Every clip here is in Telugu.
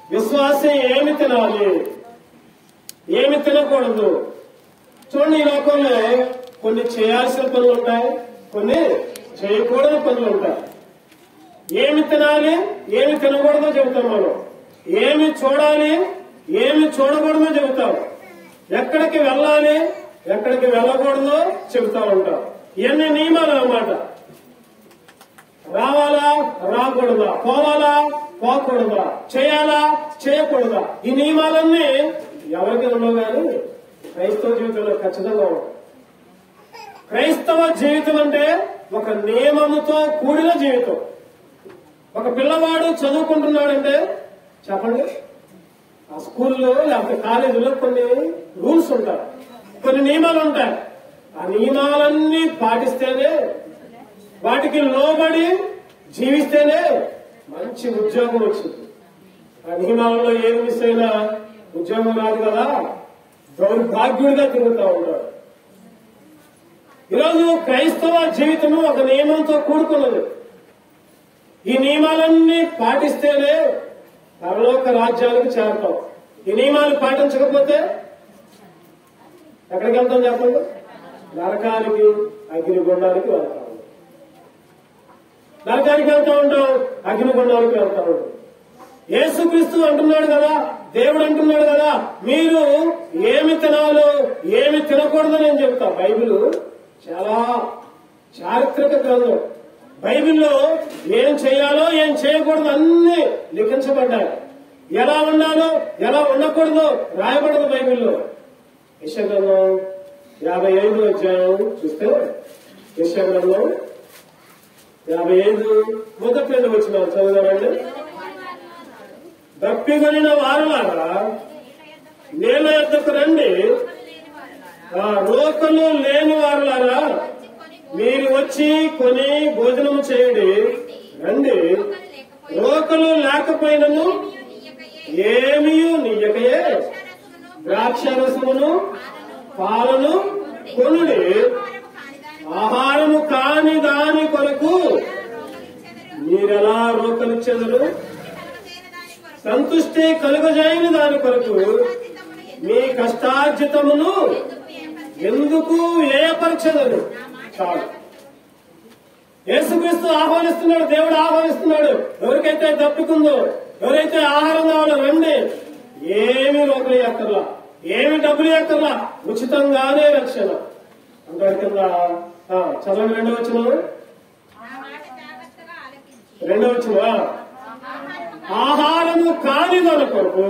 విశ్వాసం ఏమి తినాలి ఏమి తినకూడదు చూడండి ఈ లోకంలో కొన్ని చేయాల్సిన పనులు ఉంటాయి కొన్ని చేయకూడని పనులు ఉంటాయి ఏమి తినాలి ఏమి తినకూడదో చెబుతాం మనం ఏమి చూడాలి ఏమి చూడకూడదో చెబుతాం ఎక్కడికి వెళ్ళాలి ఎక్కడికి వెళ్ళకూడదో చెబుతా ఉంటాం ఇవన్నీ నియమాలు అన్నమాట రావాలా రాకూడదా పోవాలా పోకూడదా చేయాలా చేయకూడదా ఈ నియమాలన్నీ ఎవరికి ఉండవు కానీ క్రైస్తవ జీవితంలో ఖచ్చితంగా ఉండవు క్రైస్తవ జీవితం అంటే ఒక నియమముతో కూడిన జీవితం ఒక పిల్లవాడు చదువుకుంటున్నాడంటే చెప్పండి ఆ స్కూల్లో లేకపోతే కాలేజీలో కొన్ని రూల్స్ ఉంటాయి కొన్ని నియమాలు ఉంటాయి ఆ నియమాలన్నీ పాటిస్తేనే వాటికి లోబడి జీవిస్తేనే మంచి ఉద్యోగం వచ్చింది ఆ నియమాలలో ఏది మిస్ అయినా ఉద్యోగం రాదు కదా దౌర్భాగ్యుడిగా తిరుగుతా ఉంటాడు ఈరోజు క్రైస్తవ జీవితము ఒక నియమంతో కూడుకున్నది ఈ నియమాలన్నీ పాటిస్తేనే పరలోక రాజ్యాలకు చేరతాం ఈ నియమాలు పాటించకపోతే ఎక్కడికి వెళ్తాం చెప్పండి నరకానికి అగ్నిగుండానికి వెళ్తాం నరకానికి వెళ్తా ఉంటాం అగ్నిగుండానికి వెళ్తా ఉంటాం యేసుక్రీస్తు అంటున్నాడు కదా దేవుడు అంటున్నాడు కదా మీరు ఏమి తినాలో ఏమి తినకూడదని నేను చెప్తా బైబిల్ చాలా చారిత్రక గ్రంథం బైబిల్లో ఏం చేయాలో ఏం చేయకూడదు అన్ని లిఖించబడ్డాయి ఎలా ఉండాలో ఎలా ఉండకూడదో రాయబడదు బైబిల్లో యశగ్రంథం యాభై ఐదు అధ్యాయం చూస్తే యశగ్రంథం యాభై ఐదు మొదటి రెండు వచ్చిన చదువుదామండి దప్పిగొనిన వారులారా నేల యొద్దకు రండి ఆ రోకలు లేని వారులారా మీరు వచ్చి కొని భోజనము చేయండి రండి రోకలు లేకపోయినను ఏమీ నీయకయే ద్రాక్ష రసమును పాలను కొనుడి ఆహారము కాని దాని కొరకు మీరెలా రోకలిచ్చెదరు సంతుష్టి కలుగజేయని దాని కొరకు మీ కష్టార్జితమును ఎందుకు వ్యయపరచదరు చాలు యేసుక్రీస్తు ఆహ్వానిస్తున్నాడు దేవుడు ఆహ్వానిస్తున్నాడు ఎవరికైతే దప్పుకుందో ఎవరైతే ఆహారం కావాలో రండి ఏమి రోగులు ఎక్కర్లా ఏమి డబ్బులు ఎక్కర్లా ఉచితంగానే రక్షణ అంటాడు కింద ఆ, చదవండి రెండో వచ్చిన రెండో వచ్చిన ఆహారము కాని దాని కొరకు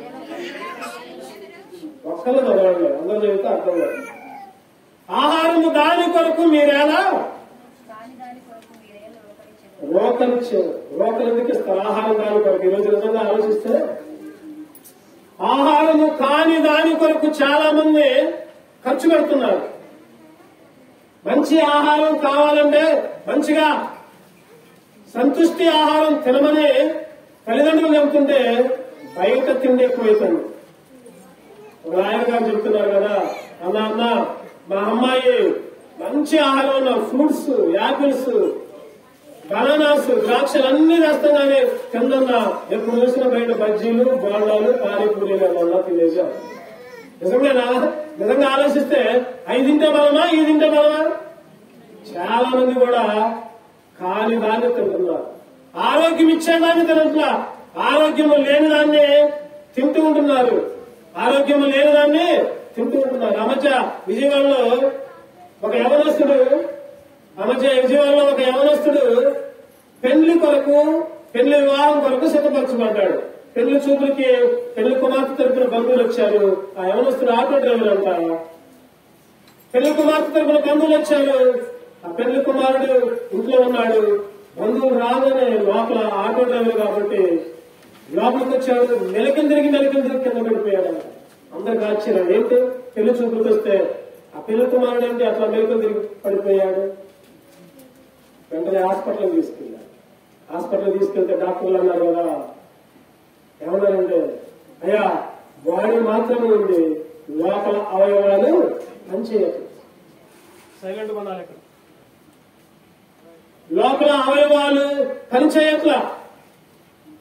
ఒక్కరు చదవండి అందరూ చదివితే అర్థం కాదు ఆహారము దాని కొరకు మీరేలా రోకలిచ్చారు రోకలు ఎందుకు ఇస్తారు ఆహారం దాని కొరకు ఈరోజు నిజంగా ఆలోచిస్తే ఆహారము కాని దాని కొరకు చాలా మంది ఖర్చు పెడుతున్నారు మంచి ఆహారం కావాలంటే మంచిగా సంతుష్టి ఆహారం తినమని తల్లిదండ్రులు చెబుతుంటే బయట తిండి ఎక్కువైతుంది ఒక ఆయన గారు చెప్తున్నారు కదా అన్న అన్న మా అమ్మాయి మంచి ఆహారం ఉన్న ఫ్రూట్స్ యాపిల్స్ బనానాస్ ద్రాక్షలు అన్ని వేస్తాం కానీ కిందన్న ఎప్పుడు చూసిన బయట బజ్జీలు బోండాలు పానీపూరీలు అలా తినేసాం నిజంగానా నిజంగా ఆలోచిస్తే అవి తింటే బలమా ఇది తింటే బలమా చాలా మంది కూడా కాని దాన్ని తింటున్నారు ఆరోగ్యం ఇచ్చేదాన్ని తినట్లా ఆరోగ్యం లేని దాన్ని తింటూ ఉంటున్నారు ఆరోగ్యం లేని దాన్ని తింటూ ఉంటున్నారు ఆ మధ్య విజయవాడలో ఒక యవనస్తుడు ఆ మధ్య విజయవాడలో ఒక యవనస్తుడు పెళ్లి కొరకు పెళ్లి వివాహం కొరకు సిద్ధపరచబడ్డాడు పెళ్లి చూపులకి పెళ్లి కుమార్తె తరపున బంధువులు వచ్చారు ఆ యవనస్తుడు ఆటో డ్రైవర్ అంట పెళ్లి కుమార్తె తరపున బంధువులు వచ్చారు ఆ పెళ్లి కుమారుడు ఇంట్లో ఉన్నాడు బంధువులు రాగానే లోపల ఆటో డ్రైవర్ కాబట్టి లోపలికి వచ్చాడు నెలకింద తిరిగి నెలకింద తిరిగి కింద పడిపోయాడు అందరికి ఆశ్చర్యం ఏంటి పెళ్లి చూపులకు వస్తే ఆ పెళ్లి కుమారుడు ఏంటి అట్లా మెలకు తిరిగి పడిపోయాడు వెంటనే హాస్పిటల్ తీసుకెళ్ళాడు హాస్పిటల్ తీసుకెళ్తే డాక్టర్లు అన్నారు కదా ఏమన్నారంటే అయ్యా బాడీ మాత్రమే ఉంది లోపల అవయవాలు పనిచేయదు సైలెంట్ కొనాలి ఇక్కడ లోపల అవయవాలు పనిచేయట్లా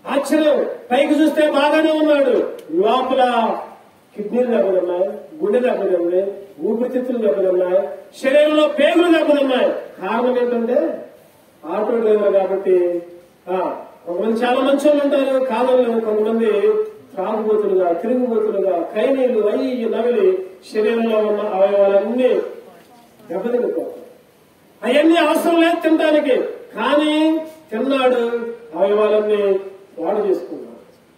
ఆశ్చర్యం పైకి చూస్తే బాగానే ఉన్నాడు లోపల కిడ్నీలు దెబ్బలున్నాయి గుండె దెబ్బలున్నాయి ఊపిరితిత్తులు దెబ్బలున్నాయి శరీరంలో పేగులు దెబ్బలున్నాయి కారణం ఏంటంటే ఆటో డ్రైవర్ కాబట్టి ఆ, కొంతమంది చాలా మంచి వాళ్ళు ఉంటారు కాలంలో కొంతమంది త్రాగుబోతులుగా తిరుగుబోతులుగా ఖైనీలు అయ్యి నవిలి శరీరంలో ఉన్న అవయవాలన్నీ దెబ్బతినిపోతాయి అవన్నీ అవసరం లేదు తినడానికి కానీ తిన్నాడు అవయవాలన్నీ వాడు చేసుకున్నాడు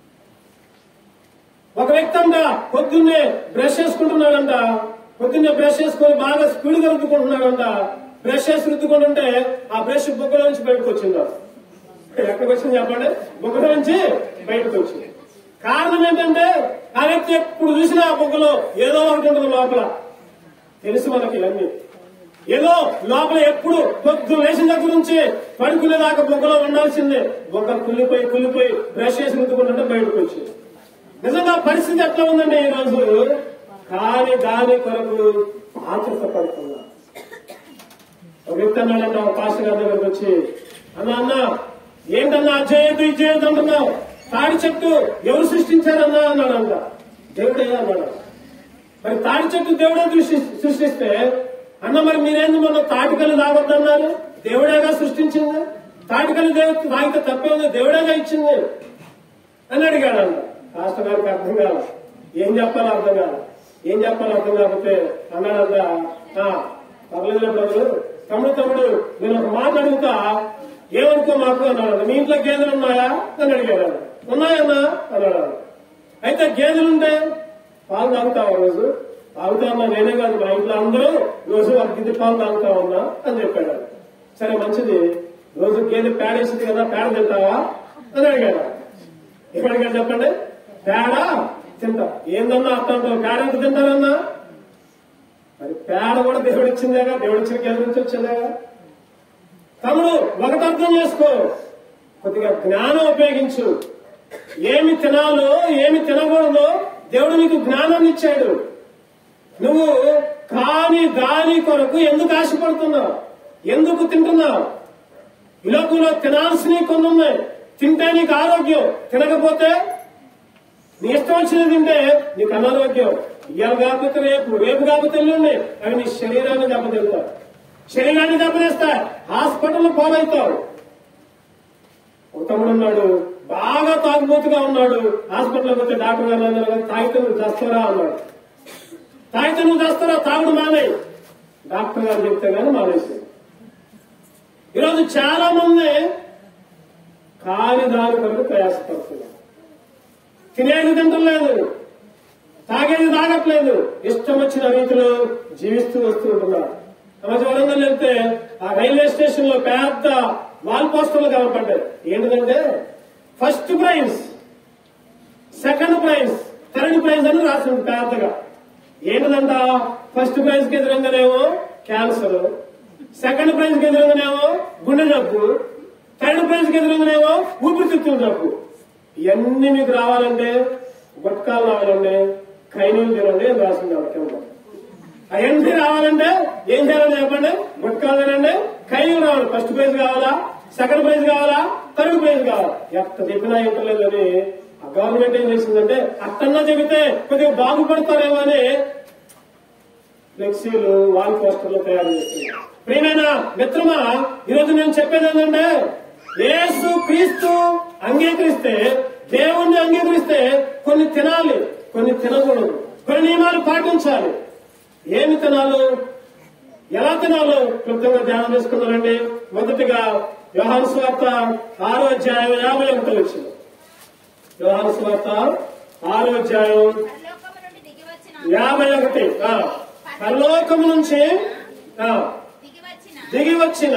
ఒక వ్యక్తి అంట పొద్దున్నే బ్రష్ చేసుకుంటున్నాడంట పొద్దున్నే బ్రష్ చేసుకొని బాగా స్పీడ్ గా రుద్దుకుంటున్నాడంట బ్రష్ చేసి రుద్దుకుంటుంటే ఆ బ్రష్ బుగ్గల నుంచి బయటకు వచ్చింది ఎక్కడికి వచ్చింది చెప్పండి బుగ్గల నుంచి బయటకు వచ్చింది కారణం ఏంటంటే ఆ వ్యక్తి ఎప్పుడు చూసినా ఆ బుగ్గలో ఏదో ఒకటి ఉంటుంది లోపల తెలుసు మనకి ఇవన్నీ ఏదో లోపల ఎప్పుడు పొద్దు లేచిన దగ్గర నుంచి పడుకునేదాకా బొగ్గలో ఉండాల్సిందే బొగ్గ కుళ్ళిపోయి కుళ్ళిపోయి బ్రష్ చేసి రుద్దుకుంటుంటే బయటకు వచ్చింది నిజంగా పరిస్థితి ఎట్లా ఉందండి ఈ రోజు కాని దాని కొరకు ఆతృత పడుతున్నా ఒక వ్యక్తి అన్నాడంట ఒక పాస్టర్ గారి దగ్గరకు వచ్చి అన్న అన్న ఏంటన్నా అది చేయొద్దు ఇది చేయొద్దు అంటున్నావు తాడి చెట్టు ఎవరు సృష్టించారన్నా అన్నాడంట దేవుడే అన్నాడు మరి తాడి చెట్టు దేవుడే దృష్టి సృష్టిస్తే అన్న మరి మీరేంది మొన్న తాటికలు తాగొద్దన్నారు దేవుడేగా సృష్టించింది తాటికలు దేవుడు తాగితే తప్పే ఉంది దేవుడేగా ఇచ్చింది అని అడిగాడు అంట రాష్ట్ర గారికి అర్థం కాదు ఏం చెప్పాలో అర్థం కాదు ఏం చెప్పాలో అర్థం కాకపోతే అన్నాడంట "ఆ, పర్లేదు బ్రదరు తమ్ముడు తమ్ముడు నేను ఒక మాట అడుగుతా ఏమనుకో మాకు అన్నాడు మీ ఇంట్లో గేదెలు ఉన్నాయా అని అడిగాడు ఆయన. ఉన్నాయన్నా అన్నాడు ఆయన. అయితే గేదెలుంటే పాలు తాగుతావా రోజు తాగుతా ఉన్నా నేనే కాదు మా ఇంట్లో అందరూ రోజు ఒక గిద్ది పాలు తాగుతా ఉన్నా అని చెప్పాడు ఆయన. సరే మంచిది రోజు గేదె పేడేసింది కదా పేడ తింటావా అని అడిగాడు ఆయన. ఏమడిగా చెప్పండి పేడ తింటా ఏందన్నా అర్థం అంటావు పేడ ఎంత తింటారన్నా మరి పేడ కూడా దేవుడు ఇచ్చిందేగా దేవుడు ఇచ్చిన కేంద్రం నుంచి వచ్చిందేగా తమ్ముడు ఒకటి అర్థం చేసుకో కొద్దిగా జ్ఞానం ఉపయోగించు ఏమి తినాలో ఏమి తినకూడదో దేవుడు నీకు జ్ఞానాన్ని ఇచ్చాడు నువ్వు కాని దాని కొరకు ఎందుకు ఆశపడుతున్నావు ఎందుకు తింటున్నావు ఈ లోకంలో తినాల్సినవి కొన్ని ఉన్నాయి తింటే నీకు ఆరోగ్యం తినకపోతే నీ ఇష్టం వచ్చినది తింటే నీకు అనారోగ్యం ఇవాళ కాకపోతే రేపు రేపు కాకపోతే ఎల్లుండి అవి నీ శరీరాన్ని దెబ్బతింటాయి శరీరాన్ని దెబ్బతీస్తాయి హాస్పిటల్ పాలవుతావు ఒక తమ్ముడు ఉన్నాడు బాగా తాగుబోతుగా ఉన్నాడు హాస్పిటల్కి పోతే డాక్టర్ గారు అన్నారు "కదా, తాగితే నువ్వు చేస్తారా అన్నాడు తాగితే నువ్వు చేస్తారా తాగుడు మానే డాక్టర్ గారు చెప్తే గానీ మానేసి ఈరోజు చాలా మంది కాని దాని కొరకు ప్రయాసపడుతున్నారు తినేది తింటలేదు తాగేది తాగట్లేదు ఇష్టం వచ్చిన రీతిలో జీవిస్తూ వస్తూ ఉంటున్నారు మధ్య వరంగల్ వెళ్తే ఆ రైల్వే స్టేషన్ లో పెద్ద వాల్ పోస్టర్లు కనపడ్డాయి ఏంటంటే first prize second prize third prize అని రాసింది పెద్దగా ఏంటంట ఫస్ట్ ప్రైజ్ కి ఎదురంగానేమో క్యాన్సర్ సెకండ్ ప్రైజ్ కి ఎదురంగానేమో గుండె జబ్బు థర్డ్ ప్రైజ్ కి ఎదురంగానేమో ఊపిరితిత్తుల జబ్బు ఇవన్నీ మీకు రావాలంటే గుట్కాలు రావాలంటే ఖైనీలు తినండి అని రాసింది ఆవిడ కింద అవన్నీ రావాలంటే ఏం చేయాలో చెప్పండి గుట్కాలు తినండి ఖైనీలు రావాలి ఫస్ట్ ప్రైజ్ కావాలా సెకండ్ ప్రైజ్ కావాలా థర్డ్ ప్రైజ్ కావాలా ఎంత చెప్పినా ఇంటర్లేదని ఆ గవర్నమెంట్ ఏం చేసిందంటే అట్టన్నా చెబితే కొద్దిగా బాగుపడతారేమో అని ఫ్లెక్సీలు వాల్ పోస్టర్లు తయారు చేస్తున్నారు ప్రియమైన మిత్రమా ఈరోజు నేను చెప్పేది ఏంటంటే యేసు క్రీస్తు అంగీకరిస్తే దేవుణ్ణి అంగీకరిస్తే కొన్ని తినాలి కొన్ని తినకూడదు కొన్ని నియమాలు పాటించాలి ఏమి తినాలో ఎలా తినాలో క్లుప్తంగా ధ్యానం చేసుకున్నారండి మొదటిగా వ్యవహార స్వార్త ఆరో అధ్యాయం యాభై ఒకటి వచ్చింది వ్యవహార స్వార్త ఆరో అధ్యాయం పరలోకము నుండి దిగి వచ్చిన యాభై ఒకటి ఆ, పరలోకము నుంచి ఆ, దిగి వచ్చిన దిగి వచ్చిన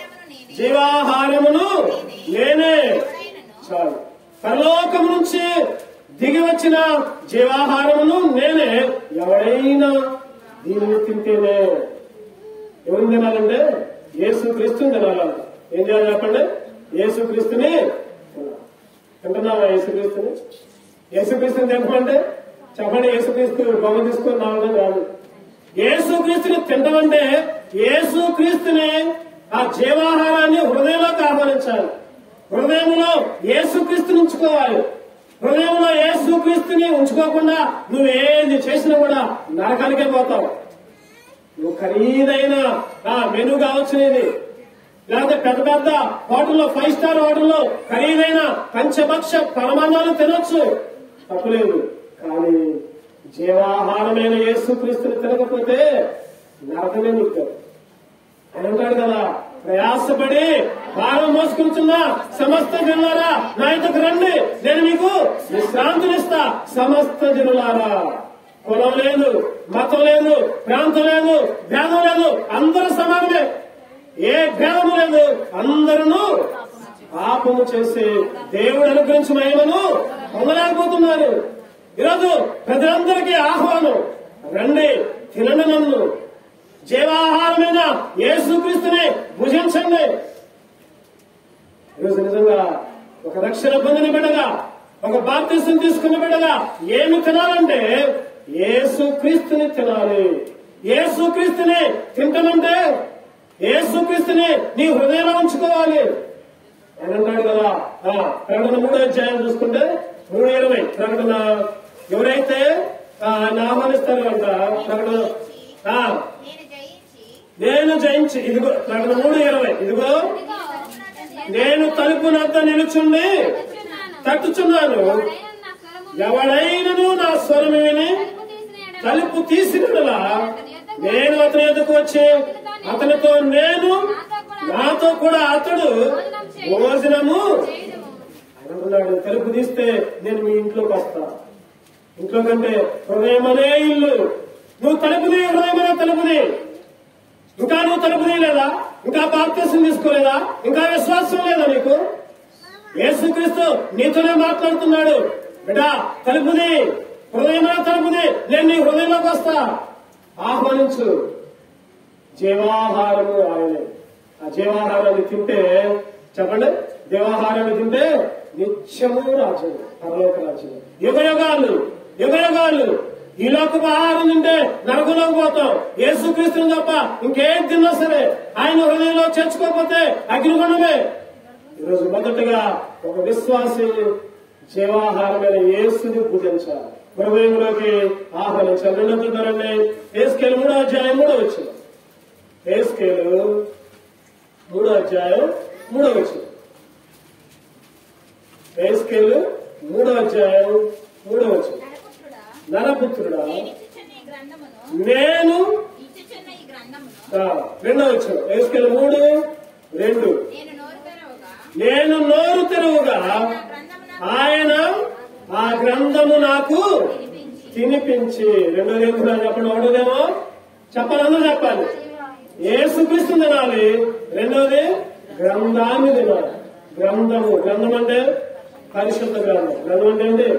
జీవాహారమును నేనే. జీవాహారమును నేనే ఎవడైనను చాలు పరలోకము నుంచి దిగి వచ్చిన జీవాహారమును నేనే ఎవరైనా దీనిని తింటేనే ఎవరిని తినాలంటే యేసు క్రీస్తుని తినాలంట ఏం చేయాలి చెప్పండి యేసు క్రీస్తుని తినాలి. తింటున్నావా యేసు క్రీస్తుని యేసు క్రీస్తుని తింటామంటే చెప్పండి యేసు క్రీస్తు బొమ్మ తీసుకొని రావడం కాదు యేసు క్రీస్తుని తింటామంటే యేసు క్రీస్తుని ఆ జీవాహారాన్ని హృదయంలోకి ఆహ్వానించాలి హృదయంలో యేసుక్రీస్తుని ఉంచుకోవాలి హృదయంలో యేసుక్రీస్తుని ఉంచుకోకుండా నువ్వు ఏది చేసినా కూడా నరకానికే పోతావు నువ్వు ఖరీదైన ఆ మెను కావచ్చునేది లేకపోతే పెద్ద పెద్ద హోటల్లో ఫైవ్ స్టార్ హోటల్లో ఖరీదైన పంచభక్ష పరమాణాలు తినొచ్చు తప్పులేదు కానీ జీవాహారమైన యేసుక్రీస్తుని తినకపోతే నరకమే నీకు ఆయన అంటాడు కదా ప్రయాసపడి భారం మోసుకుంటున్న సమస్త జనులారా నా ఇంతకు రండి నేను మీకు విశ్రాంతినిస్తా సమస్త జనులారా కులం లేదు మతం లేదు ప్రాంతం లేదు భేదం లేదు అందరూ సమానమే ఏ భేదము లేదు అందరూ పాపము చేసి దేవుడు అనుగ్రహించిన మహిమను పొందలేకపోతున్నారు ఈరోజు ప్రజలందరికీ ఆహ్వానం రండి తినండి నన్ను జీవాహారమైన యేసుక్రీస్తుని భుజించండి ఈరోజు నిజంగా ఒక రక్షణ పొందిన బిడ్డగా ఒక బాప్తిసం తీసుకున్న బిడ్డగా ఏమి తినాలంటే యేసుక్రీస్తుని తినాలి యేసుక్రీస్తుని తింటామంటే యేసుక్రీస్తుని నీ హృదయంలో ఉంచుకోవాలి ఆయన అంటాడు కదా ఆ, ప్రకటన మూడో అధ్యాయం చూసుకుంటే మూడు ఇరవై ప్రకటన ఎవరైతే ఆ, ఆయన ఆహ్వానిస్తారు అంట ప్రకటన ఆ, నేను జయించి నేను జయించి ఇదిగో ప్రకటన మూడు ఇరవై ఇదిగో నేను తలుపు నద్ద నిలుచుండి తట్టుచున్నాను ఎవడైనను నా స్వరం విని తలుపు తీసినలా నేను అతని ఎదుకు వచ్చి అతనితో నేను నాతో కూడా అతడు భోజనము ఆయన అంటున్నాడు తలుపు తీస్తే నేను మీ ఇంట్లోకి వస్తా ఇంట్లో కంటే హృదయమనే ఇల్లు నువ్వు తలుపుది హృదయమనే తలుపుది ఇంకా నువ్వు తలుపు తీయలేదా ఇంకా బాప్తీసం తీసుకోలేదా ఇంకా విశ్వాసం లేదా నీకు యేసుక్రీస్తు నీతోనే మాట్లాడుతున్నాడు బిడ్డా తలుపుది హృదయమైన తలుపుది నేను నీ హృదయంలోకి వస్తా ఆహ్వానించు జీవాహారము ఆయనే ఆ జీవాహారాన్ని తింటే చెప్పండి దేవాహారాన్ని తింటే నిత్యము రాజ్యం పరలోక రాజ్యం యుగ యుగాలు యుగ యుగాలు ఈ లోకపు ఆహారం తింటే నరకంలోకి పోతాం యేసుక్రీస్తుని తప్ప ఇంకేం తిన్నా సరే ఆయన హృదయంలో చేర్చుకోకపోతే అగ్నిగుణమే ఈరోజు మొదటగా ఒక విశ్వాసి జీవాహారమైన యేసుని పూజించాలి హృదయంలోకి ఆహ్వానించాలి రెండో చూద్దారండి ఏసుకెళ్ళి మూడో అధ్యాయం మూడో వచ్చింది ఏసుకేలు మూడో అధ్యాయం మూడో వచ్చింది ఏసుకేలు మూడో అధ్యాయం మూడో వచ్చింది నరపుత్రుడా నరపుత్రుడా నేను ఇచ్చుచున్న ఈ గ్రంథమును నేను ఇచ్చుచున్న ఈ గ్రంథమును ఆ, రెండో వచ్చిన ఏసుకేలు మూడు రెండు నేను నోరు తెరవగా నేను నోరు తెరువుగా నా గ్రంథమున ఆయన ఆ గ్రంథము నాకు వినిపించి తినిపించి రెండోది ఏంటన్నా చెప్పండి ఒకటోదేమో చెప్పాలి అందరూ చెప్పాలి ఏసుక్రీస్తు తినాలి రెండోది గ్రంథాన్ని తినాలి గ్రంథము గ్రంథం అంటే పరిశుద్ధ గ్రంథం గ్రంథం అంటే ఏంటి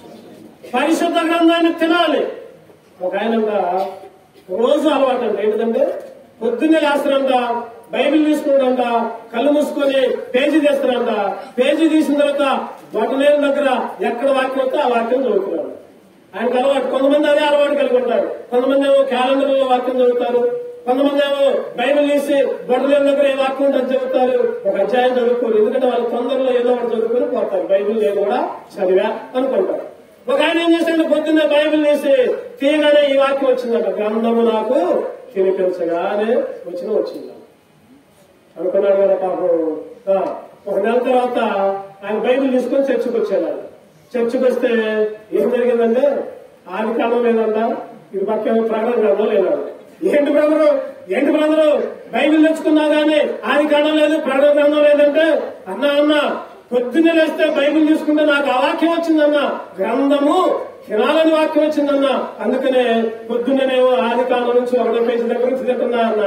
పరిశుద్ధ గ్రంథాన్ని తినాలి ఒక ఆయనంట రోజు అలవాటు అంట ఏంటంటే పొద్దున్నే లేస్తారంట బైబిల్ తీసుకుంటారంట కళ్ళు మూసుకొని పేజీ తీస్తారంట పేజీ తీసిన తర్వాత బొట్టనేరు దగ్గర ఎక్కడ వాక్యం వస్తే ఆ వాక్యం చదువుతున్నారు ఆయనకు అలవాటు కొంతమంది అదే అలవాటు కలిగి ఉంటారు కొంతమంది ఏమో క్యాలెండర్ లో వాక్యం చదువుతారు కొంతమంది ఏమో బైబిల్ తీసి బొట్టనేరు దగ్గర ఏ వాక్యం ఉంటుంది చదువుతారు ఒక అధ్యాయం చదువుకోరు ఎందుకంటే వాళ్ళు తొందరలో ఏదో ఒకటి చదువుకొని పోతారు బైబిల్ నేను కూడా చదివా అనుకుంటారు ఒక ఆయన ఏం చేశాడు పొద్దున్న బైబిల్ తీసి తీయగానే ఈ వాక్యం వచ్చిందట గ్రంథము నాకు తినిపించగానే వచ్చిన వచ్చింది అనుకున్నాడు కదా పాపం ఆ, ఒక నెల తర్వాత ఆయన బైబిల్ తీసుకొని చర్చికి వచ్చాడు ఆయన. చర్చికి వస్తే ఏం జరిగిందంటే ఆది కాలం లేదంట ఇది పక్క ప్రకటన గ్రంథం లేదంట ఏంటి బ్రదరు ఏంటి బ్రదరు బైబిల్ తెచ్చుకున్నా గానీ ఆది కాలం లేదు ప్రకటన గ్రంథం లేదంటే అన్నా అన్నా పొద్దున్నే లేస్తే బైబిల్ తీసుకుంటే నాకు ఆ వాక్యం వచ్చిందన్న గ్రంథము తినాలని వాక్యం వచ్చిందన్న అందుకనే పొద్దున్నేమో ఆది కాలం నుంచి ఒకటో పేజీ దగ్గర నుంచి తింటున్నా అన్న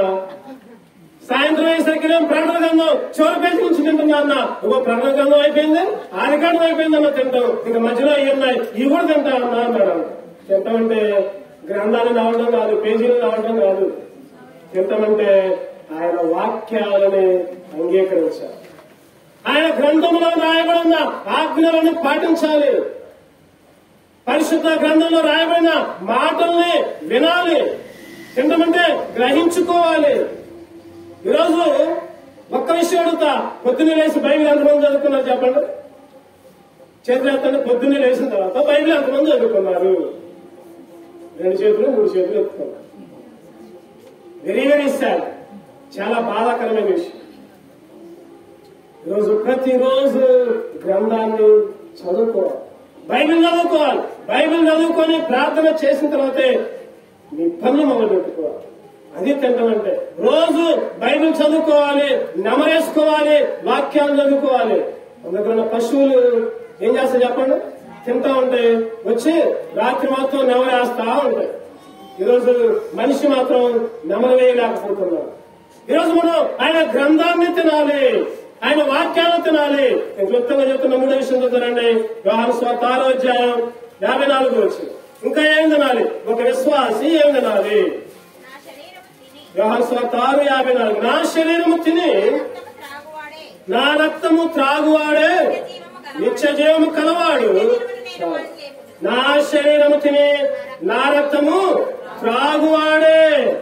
సాయంత్రం అయ్యేసరికి నేను ప్రకటన గ్రంథం చివరి పేజీ నుంచి తింటున్నా అన్న ఇగో ప్రకటన గ్రంథం అయిపోయింది ఆదికాండం అయిపోయింది అన్న తింటాం ఇంకా మధ్యలో అవి ఉన్నాయి ఇవి కూడా తింటా అన్నా అన్నాడు తింటామంటే గ్రంథాన్ని నవ్వడం కాదు పేజీలు నవ్వడం కాదు తింటామంటే ఆయన వాక్యాలని అంగీకరించాలి ఆయన గ్రంథంలో రాయబడిన ఆజ్ఞలను పాటించాలి పరిశుద్ధ గ్రంథంలో రాయబడిన మాటల్ని వినాలి తింటమంటే గ్రహించుకోవాలి ఈరోజు ఒక్క విషయం అడుగుతా పొద్దున్నే లేచి బైబిల్ ఎంతమంది చదువుకున్నారు చెప్పండి చేతులు ఎత్తండి పొద్దున్నే లేచిన తర్వాత బైబిల్ ఎంతమంది చదువుకున్నారు రెండు చేతులు మూడు చేతులు ఎత్తుకున్నారు వెరీ వెరీ సాడ్ చాలా బాధాకరమైన విషయం ఈరోజు ప్రతిరోజు గ్రంథాన్ని చదువుకోవాలి బైబిల్ చదువుకోవాలి బైబిల్ చదువుకొని ప్రార్థన చేసిన తర్వాతే మీ పనులు మొదలు పెట్టుకోవాలి అది తింటామంటే రోజు బైబిల్ చదువుకోవాలి నెమరేసుకోవాలి వాక్యాలు చదువుకోవాలి అందుకన్న పశువులు ఏం చేస్తాయి చెప్పండి తింటా ఉంటాయి వచ్చి రాత్రి మొత్తం నెమరేస్తా ఉంటాయి ఈరోజు మనిషి మాత్రం నెమరు వేయలేకపోతున్నాడు ఈరోజు మనం ఆయన గ్రంథాన్ని తినాలి ఆయన వాక్యాలు తినాలి నేను క్లుప్తంగా చెప్తున్న మూడో విషయం చూద్దానండి వ్యవహార స్వార్థ ఆరో అధ్యాయం యాభై నాలుగు వచ్చి ఇంకా ఏం తినాలి ఒక విశ్వాసి ఏం తినాలి నా శరీరము తిని వ్యవహార స్వార్థ ఆరు యాభై నాలుగు నా శరీరము తిని రక్తము త్రాగువాడే నా రక్తము త్రాగువాడే నిత్య జీవము కలవాడు నా శరీరము తిని నా రక్తము త్రాగువాడే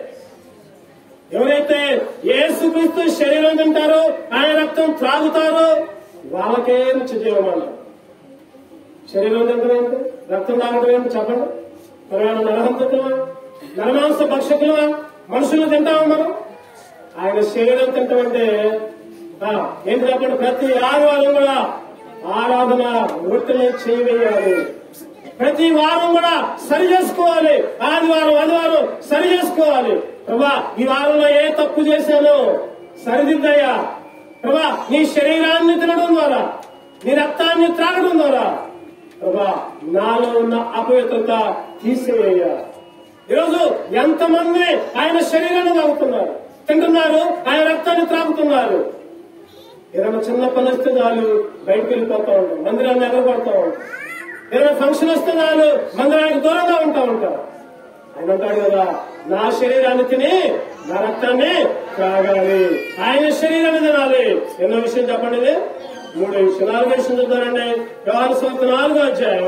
ఎవరైతే యేసుక్రీస్తు శరీరం తింటారో ఆయన రక్తం త్రాగుతారో వాళ్ళకే నిత్య జీవం అంటారు శరీరం తింటారు ఏంటి రక్తం తాగడం ఏంటి చెప్పండి మనం నరహంతకులమా నరమాంస భక్షకులమా మనుషులు తింటామా మనం ఆయన శరీరం తింటామంటే ఆ, ఏంటి చెప్పండి ప్రతి ఆదివారం కూడా ఆరాధన వృత్తిని చేయవేయాలి ప్రతి వారం కూడా సరి చేసుకోవాలి ఆదివారం ఆదివారం సరి చేసుకోవాలి ప్రభా ఈ వారంలో ఏ తప్పు చేశానో సరిదిద్దయ్యా ప్రభా నీ శరీరాన్ని తినడం ద్వారా నీ రక్తాన్ని త్రాగడం ద్వారా ప్రభా నాలో ఉన్న అపవిత్రత తీసేయ్యా ఈరోజు ఎంతమంది ఆయన శరీరాన్ని తాగుతున్నారు తింటున్నారు ఆయన రక్తాన్ని త్రాగుతున్నారు ఏదైనా చిన్న పని వస్తే చాలు బయటకు వెళ్ళిపోతా ఉంటాం మందిరాన్ని ఎగరపడతా ఉంటాం ఏదైనా ఫంక్షన్ వస్తే చాలు మందిరానికి దూరంగా ఉంటా ఉంటారు ఆయన అంటాడు కదా నా శరీరాన్ని తిని నా రక్తాన్ని త్రాగాలి ఆయన శరీరాన్ని తినాలి ఎన్నో విషయం చెప్పండి ఇది మూడో విషయం నాలుగో విషయం చెప్తారండి వ్యవహార స్వార్థ నాలుగో అధ్యాయం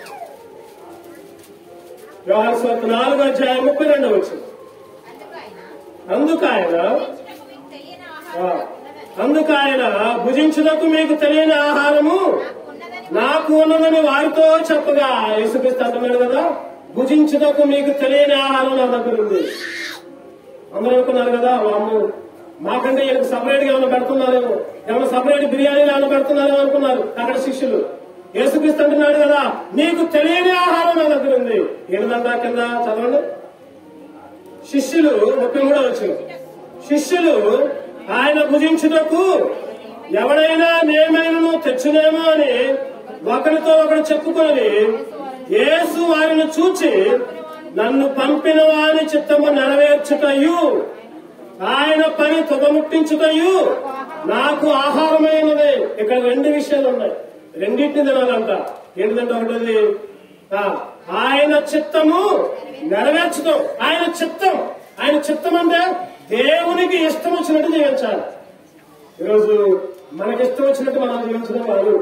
వ్యవహార స్వార్థ నాలుగో అధ్యాయం ముప్పై రెండో వచ్చింది అందుకు ఆయన అందుకు ఆయన భుజించుటకు ఆ, అందుకు ఆయన మీకు తెలియని ఆహారం ఉన్నదని భుజించుటకు మీకు తెలియని ఆహారము నాకు ఉన్నదని నాకు ఉన్నదని వారితో చెప్పగా యేసుక్రీస్తు అంటున్నాడు కదా భుజించుటకు మీకు తెలియని ఆహారం నా దగ్గర ఉంది అందరూ అనుకున్నారు కదా వాము మాకంటే ఈయనకు సపరేట్ గా ఏమైనా పెడుతున్నారేమో ఏమైనా సపరేట్ బిర్యానీలు ఏమైనా పెడుతున్నారేమో అనుకున్నారు అక్కడ శిష్యులు యేసుక్రీస్తు అంటున్నాడు కదా నీకు తెలియని ఆహారం నా దగ్గర ఉంది ఏంటంటా కింద చదవండి శిష్యులు ముప్పై మూడో వచ్చిన శిష్యులు ఆయన భుజించుటకు ఎవడైనా నేమైనను తెచ్చునేమో అని ఒకరితో ఒకడు చెప్పుకొని యేసు వారిని చూచి నన్ను పంపిన వారి చిత్తము నెరవేర్చుటయు ఆయన పని తుదముట్టించుటయు నాకు ఆహారమైనది ఇక్కడ రెండు విషయాలు ఉన్నాయి రెండింటిని తినాలంట ఏంటిదంటే ఒకటిది ఆ, ఆయన చిత్తము నెరవేర్చడం ఆయన చిత్తం ఆయన చిత్తం అంటే దేవునికి ఇష్టం వచ్చినట్టు జీవించాలి ఈరోజు మనకి ఇష్టం వచ్చినట్టు మనం జీవించడం కాదు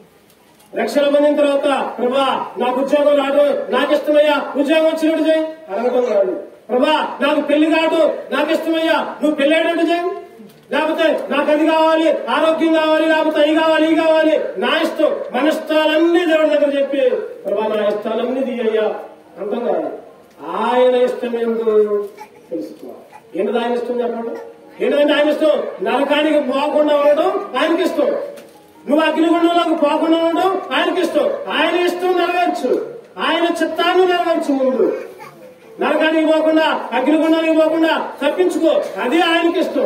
రక్షణ పొందిన తర్వాత ప్రభా నాకు ఉద్యోగం రాదు నాకు ఇష్టమయ్యా ఉద్యోగం వచ్చినట్టు చేయి అడగటం కాదు ప్రభా నాకు పెళ్లి కాదు నాకు ఇష్టమయ్యా నువ్వు పెళ్ళేటట్టు చేయి లేకపోతే నాకు అది కావాలి ఆరోగ్యం కావాలి లేకపోతే అవి కావాలి ఇవి కావాలి నా ఇష్టం మన ఇష్టాలన్నీ దేవుడి దగ్గర చెప్పి ప్రభా నా ఇష్టాలన్నీ తీయ్యా అంటాం కాదు ఆయన ఇష్టం ఏందో తెలుసుకోవాలి ఏంటిది ఆయన ఇష్టం చెప్పండి ఏంటంటే ఆయన ఇష్టం నరకానికి పోకుండా ఉండడం ఆయనకి ఇష్టం నువ్వు అగ్నిగుండంలోకి పోకుండా ఉండడం ఆయనకి ఇష్టం ఆయన ఇష్టం నెరవేర్చు ఆయన చిత్తాన్ని నెరవేర్చు ముందు నరకానికి పోకుండా అగ్నిగుండానికి పోకుండా తప్పించుకో అది ఆయనకి ఇష్టం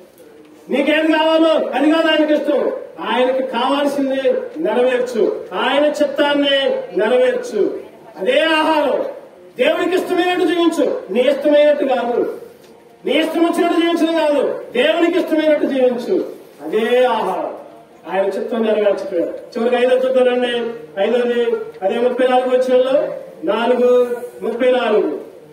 నీకేం కావాలో అది కాదు ఆయనకి ఇష్టం ఆయనకి కావాల్సింది నెరవేర్చు ఆయన చిత్తాన్ని నెరవేర్చు అదే ఆహారం దేవునికి ఇష్టమైనట్టు జీవించు నీ ఇష్టమైనట్టు కాదు నీ ఇష్టం వచ్చినట్టు జీవించడం కాదు దేవునికి ఇష్టమైనట్టు జీవించు అదే ఆహారం ఆయన చిత్తం నెరవేర్చిపోయారు చివరికి ఐదో చూద్దానండి ఐదోది అదే ముప్పై నాలుగు వచ్చినలో నాలుగు ముప్పై నాలుగు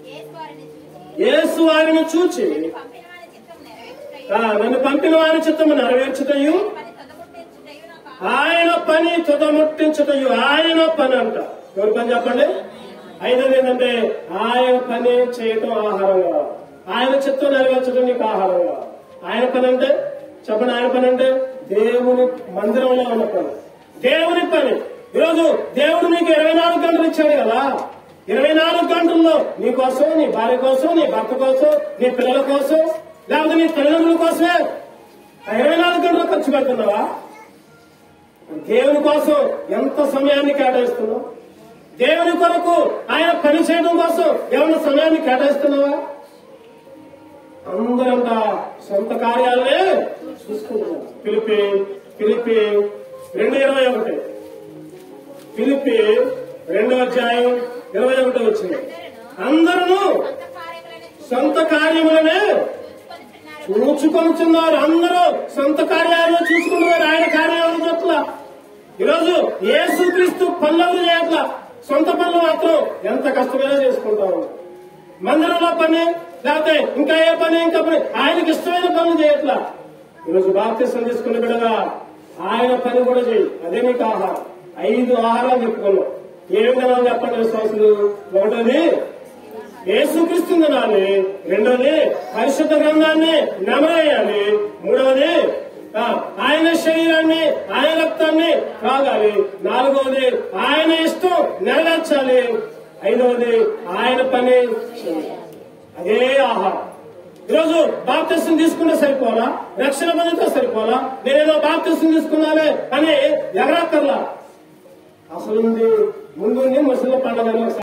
యేసు వారిని చూచి యేసు వారిని చూచి పంపిన వారి చిత్తం నెరవేర్చుటయు ఆ, నన్ను పంపిన వారి చిత్తము నెరవేర్చుటయు పని తొదముట్టించుటయు నాకు ఆయన పని తుదముట్టించుటయు ఆయన పని అంట ఎవరి పని చెప్పండి ఐదోది ఏంటంటే ఆయన పని చేయటం ఆహారం కావాలి ఆయన చిత్తం నెరవేర్చడం నీకు ఆహారం కావాలి ఆయన పని అంటే చెప్పండి ఆయన పని అంటే దేవుని మందిరంలో ఉన్న పని దేవుని పని ఈరోజు దేవుడు నీకు ఇరవై నాలుగు గంటలు ఇచ్చాడు కదా ఇరవై నాలుగు గంటల్లో నీ కోసం నీ భార్య కోసం నీ భర్త కోసం నీ పిల్లల కోసం లేకపోతే నీ తల్లిదండ్రుల కోసమే ఆ ఇరవై నాలుగు గంటలు ఖర్చు పెడుతున్నావా దేవుని కోసం ఎంత సమయాన్ని కేటాయిస్తున్నావు దేవుని కొరకు ఆయన పని చేయడం కోసం ఏమైనా సమయాన్ని కేటాయిస్తున్నావా అందరంట సొంత కార్యాలనే చూసుకుంటున్నారు పిలిపి పిలిపి రెండు ఇరవై ఒకటి పిలిపి రెండో అధ్యాయం ఇరవై ఒకటి వచ్చింది అందరూ సొంత కార్యములను సొంత కార్యములనే చూసుకొనిచున్నారు చూచుకొనుచున్నారు అందరూ సొంత కార్యాలు చూసుకుంటున్నారు ఆయన కార్యాలు చెప్పల ఈరోజు యేసుక్రీస్తు పనులు చేయట్ల సొంత పనులు మాత్రం ఎంత కష్టమైనా చేసుకుంటాము మందిరంలో పని లేకపోతే ఇంకా ఏ పని ఇంకా పని ఆయనకి ఇష్టమైన పనులు చేయట్లా ఈరోజు బాప్తీసం తీసుకున్న బిడగా ఆయన పని కూడా చేయి అదే నీకు ఆహారం ఐదు ఆహారాలు చెప్పుకున్నాం ఏ విధంగా చెప్పండి విశ్వాసులు ఒకటోది యేసుక్రీస్తు తినాలి రెండోది పరిశుద్ధ గ్రంథాన్ని నెమరేయాలి మూడవది ఆ, ఆయన శరీరాన్ని ఆయన రక్తాన్ని తాగాలి నాలుగవది ఆయన ఇష్టం నెరవేర్చాలి ఐదవది ఆయన పని చేయాలి. అదే ఆహారం ఈరోజు బాప్తిస్తం తీసుకుంటే సరిపోలా రక్షణ పొందితే సరిపోలా నేనేదో బాప్తిస్తం తీసుకున్నాలే అని ఎగరక్కర్లా అసలు ముందు ముసలి పండుగ